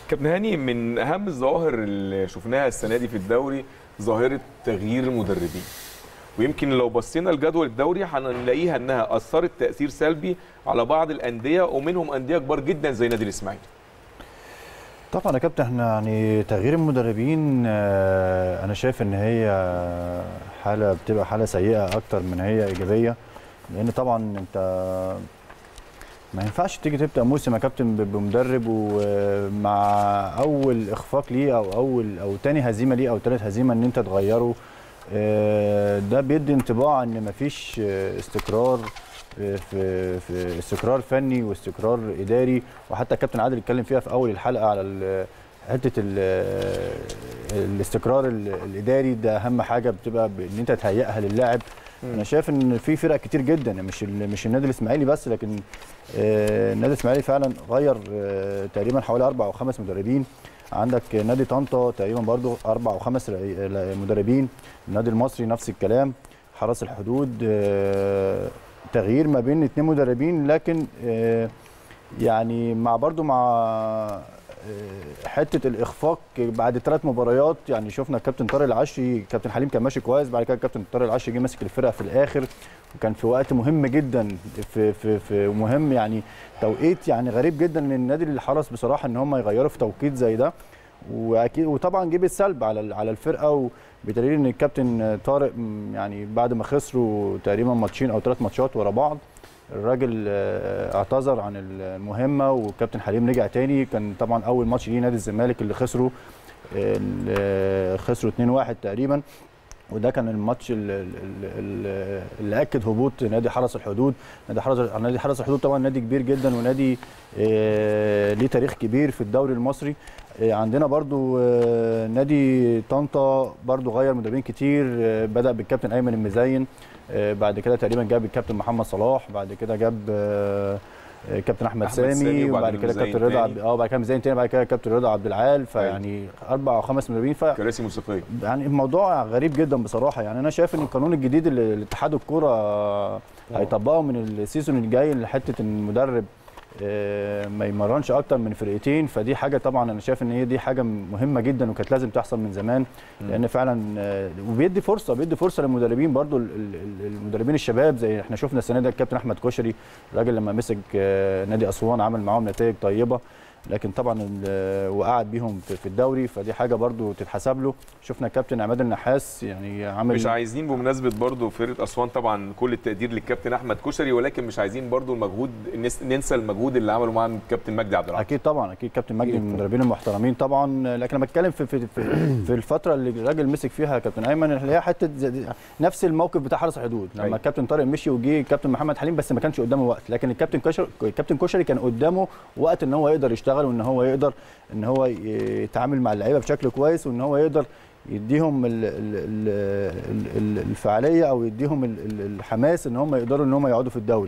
كابتن هاني من اهم الظواهر اللي شفناها السنه دي في الدوري ظاهره تغيير المدربين ويمكن لو بصينا لجدول الدوري هنلاقيها انها اثرت تاثير سلبي على بعض الانديه ومنهم انديه كبار جدا زي نادي الاسماعيلي طبعا يا كابتن احنا يعني تغيير المدربين آه، انا شايف ان هي حاله بتبقى حاله سيئه اكتر من هي ايجابيه لان طبعا انت ما ينفعش تيجي تبدا موسم يا كابتن ب- بمدرب ومع اول اخفاق ليه او اول او تاني هزيمه ليه او تالت هزيمه ان انت تغيره آه، ده بيدي انطباع ان مفيش آه، استقرار في في في استقرار فني واستقرار اداري وحتى الكابتن عادل اتكلم فيها في اول الحلقه على ال- حته ال- الاستقرار ال- الاداري ده اهم حاجه بتبقى ب- ان انت تهيئها للاعب انا شايف ان في فرق كتير جدا مش ال- مش النادي الاسماعيلي بس لكن آه، النادي الاسماعيلي فعلا غير آه، تقريبا حوالي اربع او خمس مدربين عندك نادي طنطا تقريبا برضو اربع او خمس رئي- مدربين النادي المصري نفس الكلام حرس الحدود آه، تغيير ما بين اتنين مدربين لكن آه، يعني مع برضو مع آه، حته الاخفاق بعد ثلاث مباريات يعني شفنا الكابتن طارق العشري كابتن حليم كان ماشي كويس بعد كده الكابتن طارق العشري جه ماسك الفرقه في الاخر وكان في وقت مهم جدا في في في مهم يعني توقيت يعني غريب جدا من النادي الحرس بصراحه ان هم يغيروا في توقيت زي ده واكيد وطبعا جه بالسلب على على الفرقه وبدليل ان الكابتن طارق م، يعني بعد ما خسروا تقريبا ماتشين او ثلاث ماتشات ورا بعض الراجل آه، اعتذر عن المهمه والكابتن حليم رجع تاني كان طبعا اول ماتش ليه نادي الزمالك اللي خسروا آه، خسروا 2-1 تقريبا وده كان الماتش ال- ال- ال- اللي اكد هبوط نادي حرس الحدود نادي حرس نادي حرس الحدود طبعا نادي كبير جدا ونادي آه، ليه تاريخ كبير في الدوري المصري آه، عندنا برضو آه، نادي طنطا برضو غير مدربين كتير آه، بدا بالكابتن ايمن المزين آه، بعد كده تقريبا جاب الكابتن محمد صلاح بعد كده جاب آه، آه، كابتن احمد, أحمد سامي سامي وبعد وبعد كده المزين كابتن رضا تاني. عبد- اه بعد كده مزين تاني بعد كده كابتن رضا عبد العال فيعني اربع او خمس مدربين ف كراسي موسيقيه يعني الموضوع غريب جدا بصراحه يعني انا شايف ان القانون الجديد اللي الاتحاد الكوره هيطبقه من السيزون الجاي لحته ان المدرب آه، ما يمرنش اكتر من فرقتين فدي حاجه طبعا انا شايف ان هي دي حاجه مهمه جدا وكانت لازم تحصل من زمان لان فعلا آه، وبيدي فرصه بيدي فرصه للمدربين برضو ال- ال- ال- المدربين الشباب زي احنا شفنا السنه دي الكابتن احمد كشري الراجل لما مسك آه، نادي اسوان عمل معاهم نتائج طيبه لكن طبعا ال- وقعد بيهم في في الدوري فدي حاجه برضو تتحسب له شفنا الكابتن عماد النحاس يعني عامل مش عايزين بمناسبه برضو فرقه اسوان طبعا كل التقدير للكابتن احمد كشري ولكن مش عايزين برضو المجهود نس- ننسى المجهود اللي عمله مع الكابتن مجدي عبد العاطي اكيد طبعا اكيد كابتن مجدي من المدربين المحترمين طبعا لكن انا بتكلم في في في, في الفتره اللي الراجل مسك فيها كابتن ايمن اللي هي حته زي- نفس الموقف بتاع حرس الحدود لما أيوة. الكابتن طارق مشي وجه الكابتن محمد حليم بس ما كانش قدامه وقت لكن الكابتن كشري الكابتن كشري كان قدامه وقت ان هو يقدر يشتغل وان هو يقدر ان هو يتعامل مع اللعيبه بشكل كويس وان هو يقدر يديهم ال ال ال ال ال الفعاليه او يديهم ال ال الحماس ان هم يقدروا ان هم يقعدوا في الدوري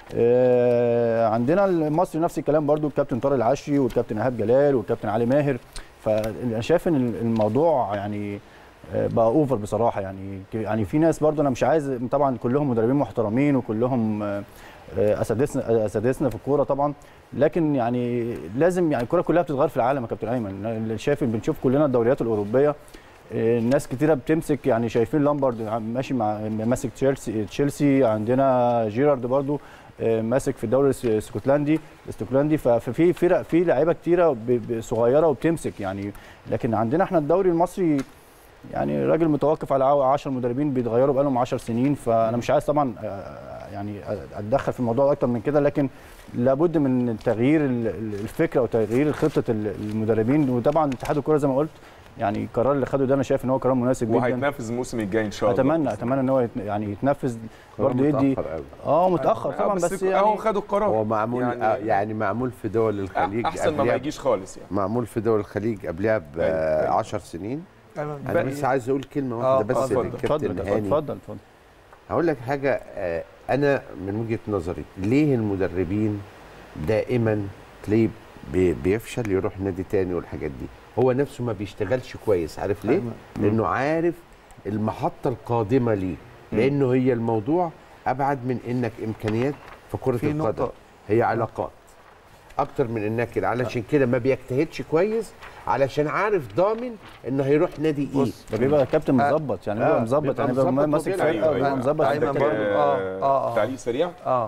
آه، عندنا المصري نفس الكلام برضو الكابتن طارق العشري والكابتن ايهاب جلال والكابتن علي ماهر فانا شايف ان الموضوع يعني آه، بقى اوفر بصراحه يعني يعني في ناس برضو انا مش عايز طبعا كلهم مدربين محترمين وكلهم آه، آه، اساتذتنا اساتذتنا في الكوره طبعا لكن يعني لازم يعني الكوره كلها بتتغير في العالم يا كابتن ايمن اللي شايف بنشوف كلنا الدوريات الاوروبيه آه، ناس كتيره بتمسك يعني شايفين لامبارد ماشي مع ماسك تشيلسي تشيلسي عندنا جيرارد برضو آه، ماسك في الدوري الس- الاسكتلندي الاسكتلندي ف- ففي فرق في لعيبه كتيره ب- ب- صغيره وبتمسك يعني لكن عندنا احنا الدوري المصري يعني راجل متوقف على 10 مدربين بيتغيروا بقالهم 10 سنين فانا مش عايز طبعا آه، يعني اتدخل في الموضوع اكتر من كده لكن لابد من تغيير ال- ال- الفكره وتغيير خطه ال- المدربين وطبعا اتحاد الكوره زي ما قلت يعني القرار اللي خده ده انا شايف ان هو قرار مناسب جدا وهيتنافس الموسم الجاي ان شاء الله اتمنى اتمنى ان هو يت- يعني يتنفذ برضه يدي متأخر قوي. اه متاخر آه، طبعا بس اهو يعني خدوا القرار هو معمول يعني- يعني, يعني معمول في دول الخليج احسن ما ما قبلها- يجيش خالص يعني معمول في دول الخليج قبلها ب أيوة، أيوة. 10 سنين انا باقي- بس عايز اقول كلمه آه، واحده بس اتفضل، للكابتن اتفضل هاني اتفضل اتفضل هقول لك حاجه آه، انا من وجهه نظري ليه المدربين دائما تلاقيه بي- بيفشل يروح نادي تاني والحاجات دي هو نفسه ما بيشتغلش كويس عارف ليه لانه عارف المحطه القادمه ليه لانه هي الموضوع ابعد من انك امكانيات في كره في القدم نقطة هي علاقات اكتر من انها كده علشان كده ما بيجتهدش كويس علشان عارف ضامن انه هيروح نادي ايه ده بيبقى الكابتن مظبط يعني آه، بيبقى مظبط بيبقى يعني بيبقى مظبط ماسك وبيلعب. فرقه أيوة، بيبقى أيوة. مظبط أيمن الحتة برضو. دي. آه، آه، آه. تعليق سريع اه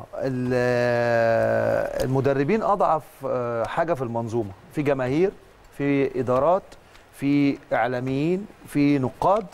ال- المدربين اضعف آه، حاجه في المنظومه في جماهير في ادارات في اعلاميين في نقاد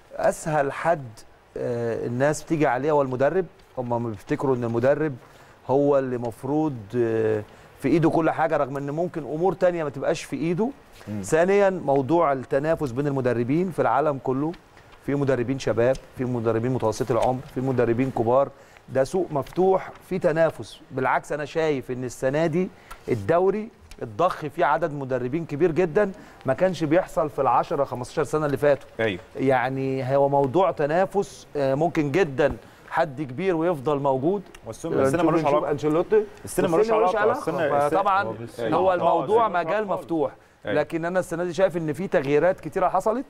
اسهل حد آه، الناس بتيجي عليه هو المدرب هم بيفتكروا ان المدرب هو اللي مفروض آه، في ايده كل حاجه رغم ان ممكن امور تانية ما تبقاش في ايده مم. ثانيا موضوع التنافس بين المدربين في العالم كله في مدربين شباب في مدربين متوسطي العمر في مدربين كبار ده سوق مفتوح في تنافس بالعكس انا شايف ان السنه دي الدوري اتضخ فيه عدد مدربين كبير جدا ما كانش بيحصل في ال10 15 سنه اللي فاتوا ايوه يعني هو موضوع تنافس آه، ممكن جدا حد كبير ويفضل موجود والسن السن ملوش نشوف علاقه انشيلوتي السن والسن ملوش ملوش علاقه السن السن- طبعا هو بس- هو آه، الموضوع زي ما مجال قال. مفتوح أيوة. لكن انا السنه دي شايف ان في تغييرات كتيره حصلت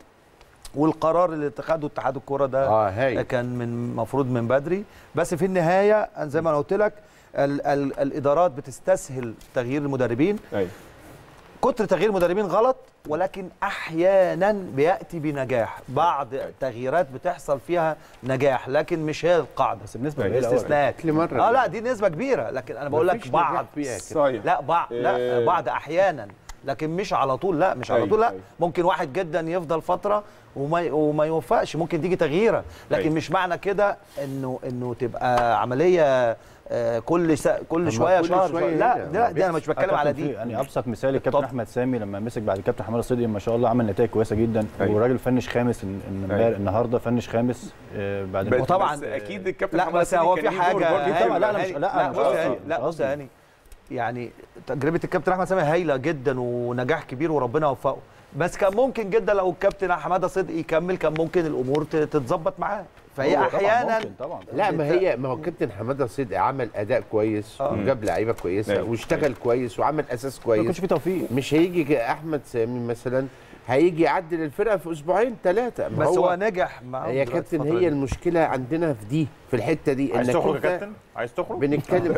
والقرار اللي اتخذه اتحاد الكوره ده اه هاي كان من المفروض من بدري بس في النهايه زي ما انا قلت لك ال ال الادارات بتستسهل تغيير المدربين ايوه كتر تغيير المدربين غلط ولكن احيانا بياتي بنجاح بعض تغييرات بتحصل فيها نجاح لكن مش هي القاعده بس بنسبه أيوة. قليله أوي. استثناء كل مرة اه لا دي نسبه كبيره لكن انا بقول لك مفيش نجاح بعض فيها كده. صحيح لا بعض لا إيه. بعض احيانا لكن مش على طول لا مش على أيوة، طول لا أيوة. ممكن واحد جدا يفضل فتره وما وما يوفقش ممكن تيجي تغييره لكن أيوة. مش معنى كده انه انه تبقى عمليه آه، كل سا كل أما شويه كل شهر شوية شوية. لا هنا. لا دي انا مش بتكلم آه، على كابتن دي في- يعني ابسط مثال الكابتن اتفضل. احمد سامي لما مسك بعد الكابتن حماد الصدقي ما شاء الله عمل نتائج كويسه جدا أيوة. وراجل فنش خامس إن- إن أيوة. امبارح النهارده فنش خامس آه، بعد بس- وطبعاً- بس اكيد الكابتن لا محمد بس سيدي هو كان في ليه دور حاجه برضه هايلة. طبعاً، لا، أنا مش- هايلة. لا، أنا مش بص قصدي- يا هاني، مش لا بص قصدي. يا هاني يعني تجربه الكابتن احمد سامي هايله جدا ونجاح كبير وربنا يوفقه بس كان ممكن جدا لو الكابتن حماده صدقي يكمل كان ممكن الامور ت- تتظبط معاه فهي هو طبعاً احيانا ممكن طبعا لا ما هي ما هو الكابتن حماده صدقي عمل اداء كويس آه. وجاب لعيبه كويسه أيوة. واشتغل كويس وعمل اساس ما كويس كانش في توفيق مش هيجي ك- احمد سامي مثلا هيجي يعدل الفرقه في اسبوعين ثلاثه بس هو نجح معاه يا دلوقتي كابتن الفترة هي دي. المشكله عندنا في دي في الحته دي عايز إنك تخرج يا أنت كابتن عايز تخرج بنتكلم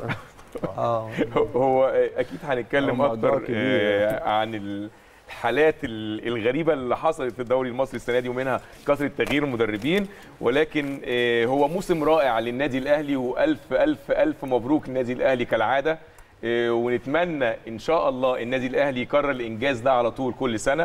اه هو اكيد هنتكلم هو موضوع اكتر كبير. آه، عن الحالات ال- الغريبه اللي حصلت في الدوري المصري السنه دي ومنها كثره تغيير المدربين ولكن آه، هو موسم رائع للنادي الاهلي والف الف الف مبروك النادي الاهلي كالعاده آه، ونتمنى ان شاء الله النادي الاهلي يكرر الانجاز ده على طول كل سنه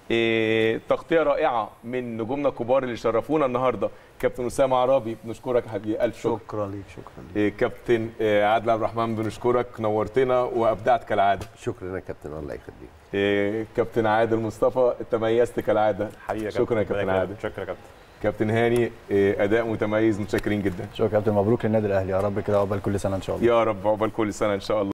آه، تغطيه رائعه من نجومنا الكبار اللي شرفونا النهارده كابتن اسامه عرابي بنشكرك يا حبيبي الف شكر شكرا ليك شكرا ليك إيه، كابتن إيه، عادل عبد الرحمن بنشكرك نورتنا وابدعت كالعاده شكرا يا كابتن الله يخليك إيه، كابتن عادل مصطفى تميزت كالعاده حقيقه شكرا يا كابتن عادل شكرا يا كابتن كابتن هاني إيه، اداء متميز متشكرين جدا شكرا يا كابتن مبروك للنادي الاهلي يا رب كده عقبال كل سنه ان شاء الله يا رب عقبال كل سنه ان شاء الله